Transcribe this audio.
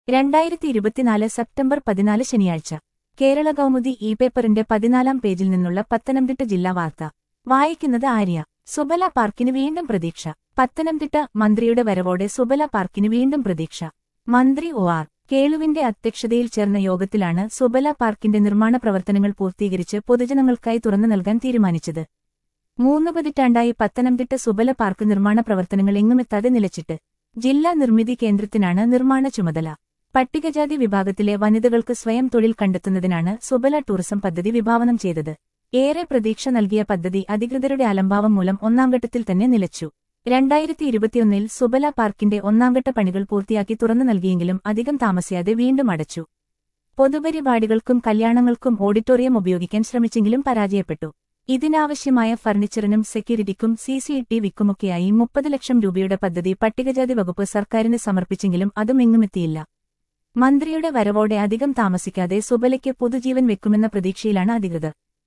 രണ്ടായിരത്തി ഇരുപത്തിനാല് സെപ്റ്റംബർ പതിനാല് ശനിയാഴ്ച കേരള കൗമുദി ഇ പേപ്പറിന്റെ പതിനാലാം പേജിൽ നിന്നുള്ള പത്തനംതിട്ട ജില്ലാ വാർത്ത വായിക്കുന്നത് ആര്യ സുബല പാർക്കിന് വീണ്ടും പ്രതീക്ഷ പത്തനംതിട്ട മന്ത്രിയുടെ വരവോടെ സുബല പാർക്കിന് വീണ്ടും പ്രതീക്ഷ മന്ത്രി ഒ ആർ കേളുവിന്റെ അധ്യക്ഷതയിൽ ചേർന്ന യോഗത്തിലാണ് സുബല പാർക്കിന്റെ നിർമ്മാണ പ്രവർത്തനങ്ങൾ പൂർത്തീകരിച്ച് പൊതുജനങ്ങൾക്കായി തുറന്നു നൽകാൻ തീരുമാനിച്ചത് മൂന്ന് പതിറ്റാണ്ടായി പത്തനംതിട്ട സുബല പാർക്ക് നിർമ്മാണ പ്രവർത്തനങ്ങൾ എങ്ങുമെത്താതെ നിലച്ചിട്ട് ജില്ലാ നിർമ്മിതി കേന്ദ്രത്തിനാണ് നിർമ്മാണ ചുമതല പട്ടികജാതി വിഭാഗത്തിലെ വനിതകൾക്ക് സ്വയം തൊഴിൽ കണ്ടെത്തുന്നതിനാണ് സുബല ടൂറിസം പദ്ധതി വിഭാവനം ചെയ്തത് ഏറെ പ്രതീക്ഷ നൽകിയ പദ്ധതി അധികൃതരുടെ അലംഭാവം മൂലം ഒന്നാംഘട്ടത്തിൽ തന്നെ നിലച്ചു രണ്ടായിരത്തി ഇരുപത്തിയൊന്നിൽ സുബല പാർക്കിന്റെ ഒന്നാംഘട്ട പണികൾ പൂർത്തിയാക്കി തുറന്നു നൽകിയെങ്കിലും അധികം താമസിയാതെ വീണ്ടും അടച്ചു പൊതുപരിപാടികൾക്കും കല്യാണങ്ങൾക്കും ഓഡിറ്റോറിയം ഉപയോഗിക്കാൻ ശ്രമിച്ചെങ്കിലും പരാജയപ്പെട്ടു ഇതിനാവശ്യമായ ഫർണിച്ചറിനും സെക്യൂരിറ്റിക്കും സി സി ടി വിക്കുമൊക്കെയായി മുപ്പത് ലക്ഷം രൂപയുടെ പദ്ധതി പട്ടികജാതി വകുപ്പ് സർക്കാരിന് സമർപ്പിച്ചെങ്കിലും അതും എങ്ങുമെത്തിയില്ല മന്ത്രിയുടെ വരവോടെ അധികം താമസിക്കാതെ സുബലയ്ക്ക് പുതുജീവൻ വെക്കുമെന്ന പ്രതീക്ഷയിലാണ് അധികൃതർ